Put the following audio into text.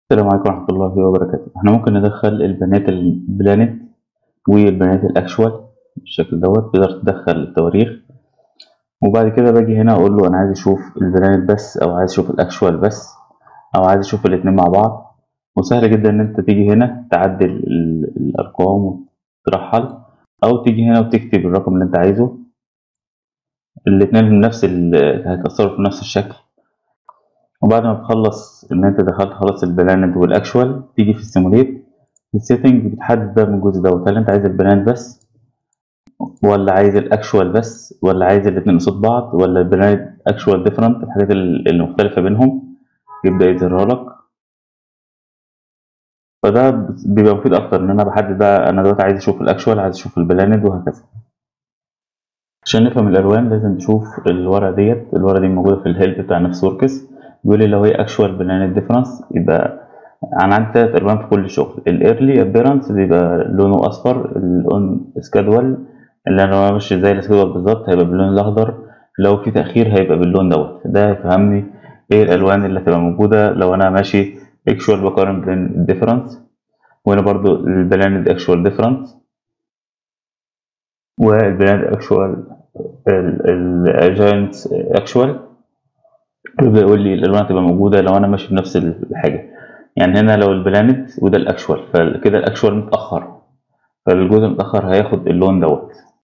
السلام عليكم ورحمة الله وبركاته احنا ممكن ندخل البيانات البلانت والبيانات الاكشوال بالشكل دوت تقدر تدخل التواريخ وبعد كده باجي هنا اقول له انا عايز اشوف البلانت بس او عايز اشوف الاكشوال بس او عايز اشوف الاتنين مع بعض وسهل جدا ان انت تيجي هنا تعدل ال- الارقام وترحل او تيجي هنا وتكتب الرقم اللي انت عايزه الاتنين نفس ال- هيتأثروا في نفس الشكل وبعد ما تخلص ان انت دخلت خلاص البلاند والاكشوال تيجي في السيموليت في السيتنج بتحدد بقى من الجزء دوت هل انت عايز البلاند بس ولا عايز الاكشوال بس ولا عايز الاتنين قصاد بعض ولا البلاند اكشوال ديفرنت الحاجات ال- اللي مختلفة بينهم يبدأ يظهرها لك فده بيبقى مفيد اكتر ان انا بحدد بقى انا دلوقتي عايز اشوف الاكشوال عايز اشوف البلاند وهكذا عشان نفهم الالوان لازم نشوف الورقه ديت الورقه دي موجوده في الهيلب بتاع نفس وركس بيقول لي لو هي اكشوال بلانت ديفرنس يبقى انا عندي تلات الوان في كل شغل الايرلي ابيرنس بيبقى لونه اصفر الاون سكادول اللي انا ماشي زي السكادول بالظبط هيبقى باللون الاخضر لو في تاخير هيبقى باللون دوت ده هيفهمني ايه الالوان اللي هتبقى موجوده لو انا ماشي اكشوال بقارن بين الديفرنس وهنا برضو البلاند اكشوال ديفرنس والبلاند اكشوال الجاينت اكشوال يبدأ يقول لي الالوان هتبقى موجوده لو انا ماشي بنفس الحاجه يعني هنا لو البلانت وده الاكشوال فكده الاكشوال متاخر فالجزء المتاخر هياخد اللون دوت